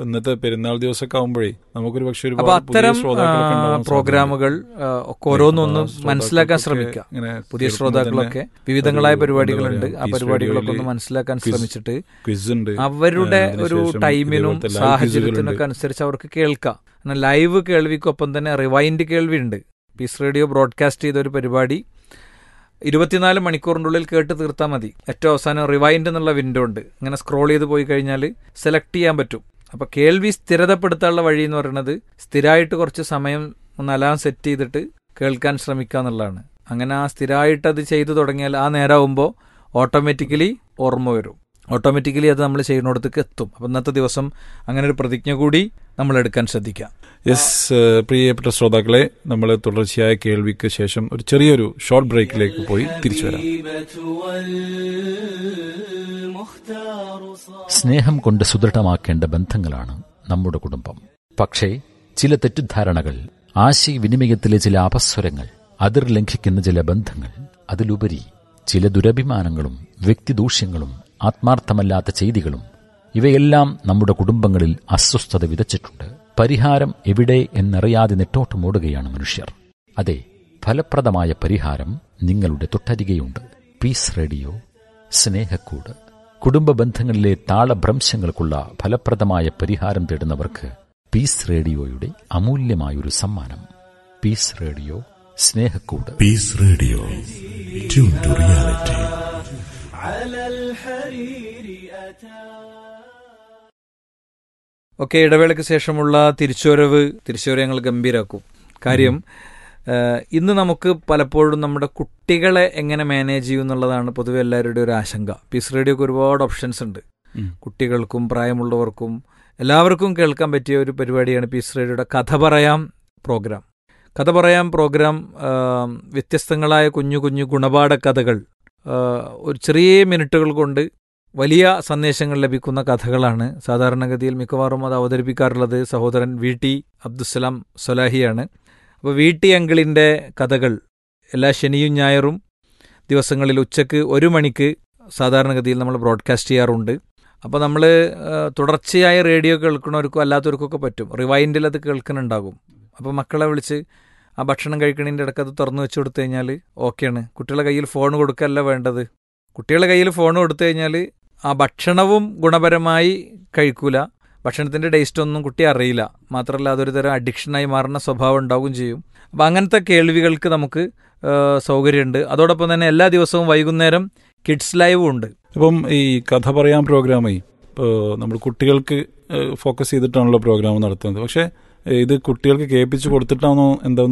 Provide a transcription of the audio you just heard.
ഇപ്പൊ ഇന്നത്തെ പെരുന്നാൾ ദിവസമൊക്കെ ആകുമ്പോഴേ നമുക്കൊരു പക്ഷെ അപ്പൊ ഒരുപാട് പുതിയ അത്തരം ശ്രോതാക്കളൊക്കെ ഉണ്ടാവാൻ സാധ്യതയുണ്ട്. പ്രോഗ്രാമുകൾ ആ, ഒക്കെ ഓരോന്നൊന്നും അപ്പൊ ആ മനസ്സിലാക്കാൻ ശ്രോതാക്കൾക്കൊക്കെ ശ്രമിക്കുക ഇങ്ങനെ പുതിയ കേൾക്കുമ്പോൾ ശ്രോതാക്കളൊക്കെ തന്നെ വിവിധങ്ങളായ ഒരു പരിപാടികളുണ്ട് എന്താ ആ പറയാ, പരിപാടികളൊക്കെ പീസ് ഒന്ന് മനസ്സിലാക്കാൻ quiz- ശ്രമിച്ചിട്ട് ക്വിസ് ഉണ്ട് അവരുടെ അതിനുശേഷം ഒരു ടൈമിനും ഇതേപോലത്തെ live സാഹചര്യത്തിനൊക്കെ quiz-കളുണ്ട്. അനുസരിച്ച് അവർക്ക് കേൾക്കാം എന്നാൽ ലൈവ് കേൾവിക്കൊപ്പം തന്നെ റിവൈൻഡ് കേൾവി ഉണ്ട് പീസ് റേഡിയോ ബ്രോഡ്കാസ്റ്റ് ചെയ്ത ഒരു പരിപാടി ഇരുപത്തിനാല് മണിക്കൂറിൻ്റെ ഉള്ളിൽ കേട്ട് തീർത്താൽ മതി ഏറ്റവും അവസാനം റിവൈൻഡ് എന്നുള്ള വിൻഡോ ഉണ്ട് ഇങ്ങനെ സ്ക്രോൾ ചെയ്ത് പോയി കഴിഞ്ഞാൽ സെലക്ട് ചെയ്യാൻ പറ്റും അപ്പോൾ കേൾവി സ്ഥിരതപ്പെടുത്താനുള്ള വഴി എന്ന് പറയുന്നത് സ്ഥിരമായിട്ട് കുറച്ച് സമയം ഒന്ന് അലാം സെറ്റ് ചെയ്തിട്ട് കേൾക്കാൻ ശ്രമിക്കുക എന്നുള്ളതാണ് അങ്ങനെ ആ സ്ഥിരമായിട്ട് അത് ചെയ്തു തുടങ്ങിയാൽ ആ നേരമാകുമ്പോൾ ഓട്ടോമാറ്റിക്കലി ഓർമ്മ വരും ഓട്ടോമാറ്റിക്കലി അത് നമ്മൾ ചെയ്യുന്നിടത്തേക്ക് എത്തും അപ്പം ഇന്നത്തെ ദിവസം അങ്ങനെ ഒരു പ്രതിജ്ഞ കൂടി നമ്മൾ എടുക്കാൻ ശ്രദ്ധിക്കാം യെസ് പ്രിയപ്പെട്ട ശ്രോതാക്കളെ നമ്മൾ തുടർച്ചയായ കേൾവിക്ക് ശേഷം ഒരു ചെറിയൊരു ഷോർട്ട് ബ്രേക്കിലേക്ക് പോയി തിരിച്ചു വരാം സ്നേഹം കൊണ്ട് സുദൃഢമാക്കേണ്ട ബന്ധങ്ങളാണ് നമ്മുടെ കുടുംബം പക്ഷേ ചില തെറ്റിദ്ധാരണകൾ ആശയവിനിമയത്തിലെ ചില അപസ്വരങ്ങൾ അതിർ ലംഘിക്കുന്ന ചില ബന്ധങ്ങൾ അതിലുപരി ചില ദുരഭിമാനങ്ങളും വ്യക്തിദൂഷ്യങ്ങളും ആത്മാർത്ഥമല്ലാത്ത ചെയ്തികളും ഇവയെല്ലാം നമ്മുടെ കുടുംബങ്ങളിൽ അസ്വസ്ഥത വിതച്ചിട്ടുണ്ട് പരിഹാരം എവിടെ എന്നറിയാതെ നെട്ടോട്ടമോടുകയാണ് മനുഷ്യർ അതെ ഫലപ്രദമായ പരിഹാരം നിങ്ങളുടെ തൊട്ടരികെയുണ്ട് പീസ് റേഡിയോ സ്നേഹക്കൂട് കുടുംബ ബന്ധങ്ങളിലെ താളഭ്രംശങ്ങൾക്കുള്ള ഫലപ്രദമായ പരിഹാരം തേടുന്നവർക്ക് പീസ് റേഡിയോയുടെ അമൂല്യമായൊരു സമ്മാനം പീസ് റേഡിയോ സ്നേഹക്കൂട് Peace Radio. Tune to reality. Okay ഇടവേളയ്ക്ക് ശേഷമുള്ള തിരിച്ചുവരവ് തിരിച്ചുവരവ് ഞങ്ങൾ ഗംഭീരാക്കും കാര്യം ഏഹ്, ഇന്ന് നമുക്ക് പലപ്പോഴും നമ്മുടെ കുട്ടികളെ എങ്ങനെ മാനേജ് ചെയ്യും എന്നുള്ളതാണ് പൊതുവെ എല്ലാവരുടെയും ഒരു ആശങ്ക പീസ് റേഡിയോക്ക് ഒരുപാട് ഓപ്ഷൻസ് ഉണ്ട് ഉം. കുട്ടികൾക്കും പ്രായമുള്ളവർക്കും എല്ലാവർക്കും കേൾക്കാൻ പറ്റിയ ഒരു പരിപാടിയാണ് പീസ് റേഡിയോയുടെ കഥ പറയാം പ്രോഗ്രാം കഥ പറയാം പ്രോഗ്രാം ആം, വ്യത്യസ്തങ്ങളായ കുഞ്ഞു കുഞ്ഞു ഗുണപാഠ കഥകൾ ആ, ഒരു ചെറിയ മിനിറ്റുകൾ കൊണ്ട് വലിയ സന്ദേശങ്ങൾ ലഭിക്കുന്ന കഥകളാണ് സാധാരണഗതിയിൽ മിക്കവാറും അത് അവതരിപ്പിക്കാറുള്ളത് സഹോദരൻ വി ടി അബ്ദുസലാം സൊലാഹിയാണ് അപ്പോൾ വി ടി അങ്കിളിൻ്റെ കഥകൾ എല്ലാ ശനിയും ഞായറും ദിവസങ്ങളിൽ ഉച്ചക്ക് ഒരു മണിക്ക് സാധാരണഗതിയിൽ നമ്മൾ ബ്രോഡ്കാസ്റ്റ് ചെയ്യാറുണ്ട് അപ്പോൾ നമ്മൾ തുടർച്ചയായ റേഡിയോ കേൾക്കുന്നവർക്കും അല്ലാത്തവർക്കൊക്കെ പറ്റും റിവൈൻഡിൽ അത് കേൾക്കുന്നുണ്ടാകും അപ്പോൾ മക്കളെ വിളിച്ച് ആ ഭക്ഷണം കഴിക്കണതിൻ്റെ ഇടയ്ക്ക് അത് തുറന്നു വെച്ച് കൊടുത്തു കഴിഞ്ഞാൽ ഓക്കെയാണ് കുട്ടികളുടെ കയ്യിൽ ഫോൺ കൊടുക്കല്ല വേണ്ടത് കുട്ടികളുടെ കയ്യിൽ ഫോൺ കൊടുത്തു കഴിഞ്ഞാൽ ആ ഭക്ഷണവും ഗുണപരമായി കഴിക്കൂല ഭക്ഷണത്തിൻ്റെ ടേസ്റ്റ് ഒന്നും കുട്ടി അറിയില്ല മാത്രമല്ല അതൊരു തരം അഡിക്ഷനായി മാറുന്ന സ്വഭാവം ഉണ്ടാവുകയും ചെയ്യും അപ്പം അങ്ങനത്തെ കേൾവികൾക്ക് നമുക്ക് ആ, സൗകര്യമുണ്ട് അതോടൊപ്പം തന്നെ എല്ലാ ദിവസവും വൈകുന്നേരം കിഡ്സ് ലൈവും ഉണ്ട് ഇപ്പം ഈ കഥ പറയാൻ പ്രോഗ്രാമേ ഇപ്പോൾ നമ്മൾ കുട്ടികൾക്ക് ഫോക്കസ് ചെയ്തിട്ടാണല്ലോ പ്രോഗ്രാം നടത്തുന്നത് പക്ഷേ ഇത് കുട്ടികൾക്ക് കേൾപ്പിച്ച് കൊടുത്തിട്ടാണോ എന്താ